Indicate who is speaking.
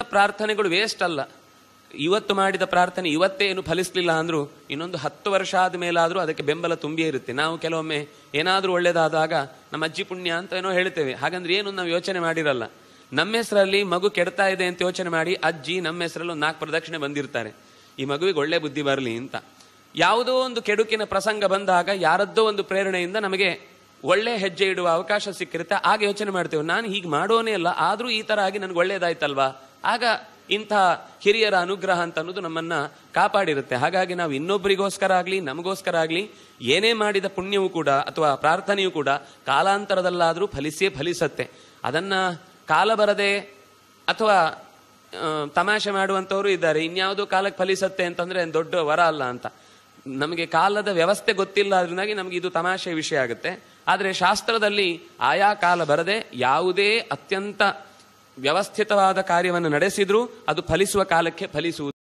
Speaker 1: ಪ್ರಾರ್ಥನೆಗಳು waste ಅಲ್ಲ ಇವತ್ತು ಮಾಡಿದ ಪ್ರಾರ್ಥನೆ ಇವತ್ತೇ ಏನು ಫಲಿಸ್ಲಿಲ್ಲ ಅಂದ್ರೂ ಇನ್ನೊಂದು ಹತ್ತು ವರ್ಷ ಆದ ಮೇಲಾದ್ರೂ ಅದಕ್ಕೆ ಬೆಂಬಲ ತುಂಬಿಯೇ ಇರುತ್ತೆ ನಾವು ಕೆಲವೊಮ್ಮೆ ಏನಾದ್ರೂ ಒಳ್ಳೇದಾದಾಗ ನಮ್ಮ ಅಜ್ಜಿ ಪುಣ್ಯ ಅಂತ ಏನೋ ಹೇಳ್ತೇವೆ ಹಾಗಂದ್ರೆ ಏನು ನಾವು ಯೋಚನೆ ಮಾಡಿರಲ್ಲ ನಮ್ಮ ಹೆಸರಲ್ಲಿ ಮಗು ಕೆಡ್ತಾ ಇದೆ ಅಂತ ಯೋಚನೆ ಮಾಡಿ ಅಜ್ಜಿ ನಮ್ಮ ಹೆಸರಲ್ಲಿ ಒಂದು ನಾಲ್ಕು ಪ್ರದಕ್ಷಿಣೆ ಬಂದಿರ್ತಾರೆ ಈ ಮಗುವಿಗೆ ಒಳ್ಳೆ ಬುದ್ಧಿ ಬರಲಿ ಅಂತ ಯಾವುದೋ ಒಂದು ಕೆಡುಕಿನ ಪ್ರಸಂಗ ಬಂದಾಗ ಯಾರದ್ದೋ ಒಂದು ಪ್ರೇರಣೆಯಿಂದ ನಮಗೆ ಒಳ್ಳೆ ಹೆಜ್ಜೆ ಇಡುವ ಅವಕಾಶ ಸಿಕ್ಕಿರುತ್ತೆ ಆಗ ಯೋಚನೆ ಮಾಡ್ತೇವೆ ನಾನು ಹೀಗೆ ಮಾಡೋನೇ ಅಲ್ಲ ಆದ್ರೂ ಈ ತರ ಆಗಿ ನನಗೆ ಒಳ್ಳೇದಾಯ್ತಲ್ವಾ ಆಗ ಇಂಥ ಹಿರಿಯರ ಅನುಗ್ರಹ ಅಂತ ಅನ್ನೋದು ನಮ್ಮನ್ನ ಕಾಪಾಡಿರುತ್ತೆ ಹಾಗಾಗಿ ನಾವು ಇನ್ನೊಬ್ಬರಿಗೋಸ್ಕರ ಆಗ್ಲಿ ನಮಗೋಸ್ಕರ ಆಗ್ಲಿ ಏನೇ ಮಾಡಿದ ಪುಣ್ಯವೂ ಕೂಡ ಅಥವಾ ಪ್ರಾರ್ಥನೆಯೂ ಕೂಡ ಕಾಲಾಂತರದಲ್ಲಾದ್ರೂ ಫಲಿಸೇ ಫಲಿಸತ್ತೆ ಅದನ್ನ ಕಾಲ ಬರದೆ ಅಥವಾ ಆ, ತಮಾಷೆ ಮಾಡುವಂತವರು ಇದ್ದಾರೆ ಇನ್ಯಾವುದೋ ಕಾಲಕ್ಕೆ ಫಲಿಸತ್ತೆ ಅಂತಂದ್ರೆ ಏನ್ ದೊಡ್ಡ ವರ ಅಲ್ಲ ಅಂತ ನಮಗೆ ಕಾಲದ ವ್ಯವಸ್ಥೆ ಗೊತ್ತಿಲ್ಲ ಅದರಿಂದಾಗಿ ನಮಗೆ ಇದು ತಮಾಷೆ ವಿಷಯ ಆಗುತ್ತೆ ಆದರೆ ಶಾಸ್ತ್ರದಲ್ಲಿ ಆಯಾ ಕಾಲ ಬರದೆ ಯಾವುದೇ ಅತ್ಯಂತ ವ್ಯವಸ್ಥಿತವಾದ ಕಾರ್ಯವನ್ನು ನಡೆಸಿದ್ರೂ ಅದು ಫಲಿಸುವ ಕಾಲಕ್ಕೆ ಫಲಿಸುವುದು